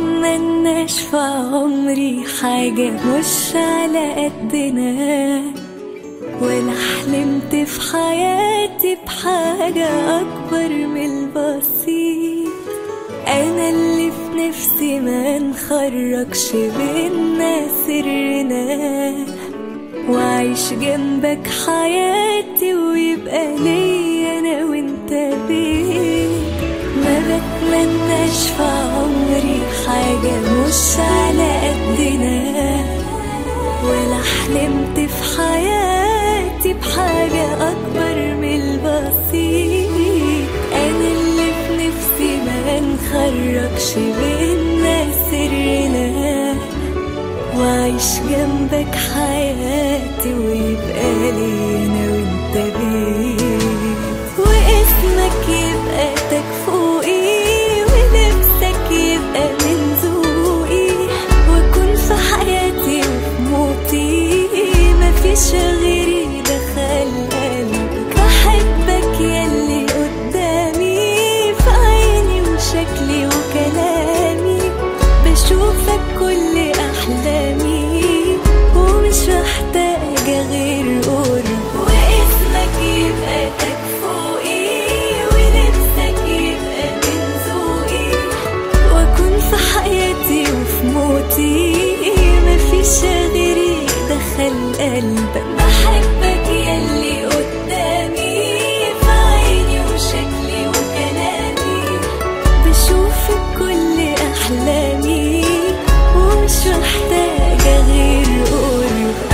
بتمناش في عمري حاجة مش على قدنا ولا حلمت في حياتي بحاجة أكبر من البسيط أنا اللي في نفسي ما نخرجش بينا سرنا وعيش جنبك حياتي ويبقى ليا أنا وأنت بيت ما بتمناش في عمري حاجة مش على قدنا ولا حلمت في حياتي بحاجة أكبر من البسيط أنا اللي في نفسي ما نخرجش بينا سرنا وعيش جنبك حياتي ويبقى لي أنا وأنت بيت واسمك يبقى تكفوقي ولبسك يبقى من ذوقي واكون في حياتي وفي موتي مفيش غيري دخل قلبك بحبك ياللي قدامي في عيني وشكلي وكلامي بشوفك كل احلامي ومش محتاجه غير قرب واسمك يبقى تكفوقي ولبسك يبقى من ذوقي واكون في حياتي وفي موتي مفيش غيري دخل قلبك بحبك ياللي قدامي في عيني وشكلي وكلامي بشوفك كل احلامي ومش محتاجه غير قربك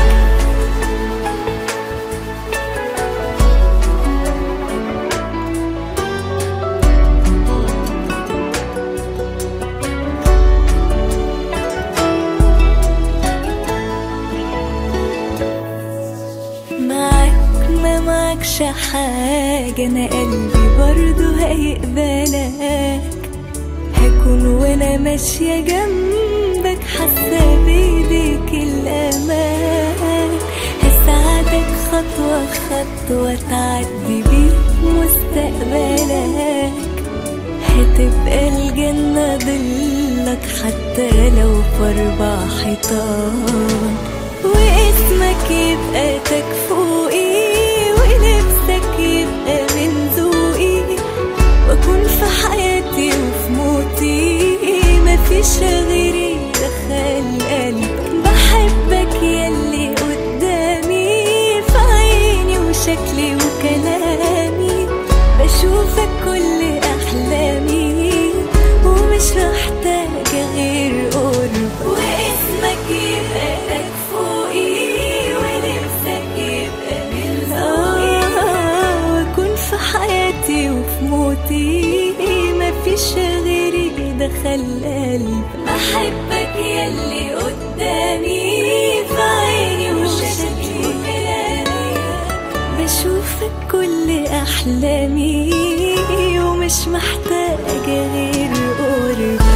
معاك ما معكش حاجة أنا قلبي برضو هيقبلك هكون وأنا ماشية جنبك حاسة بإيديك الأمان هساعدك خطوة خطوة تعدي بيك مستقبلك هتبقى الجنة ضلك حتى لو في أربع حيطان واسمك يبقى تكفوقي ولبسك يبقى من ذوقي واكون في حياتي وفي موتي مفيش غيري دخل قلبك بحبك ياللي قدامي في عيني وشكلي وكلامي بشوفك كل احلامي ومش محتاجه غير قرب واسمك يبقى تكفوقي ولبسك يبقى من ذوقي واكون في حياتي وفي موتي مفيش غيري دخل قلب بحبك ياللي قدامي في عيني وشكلي وكلامي بشوفك كل احلامي ومش محتاجه غير قرب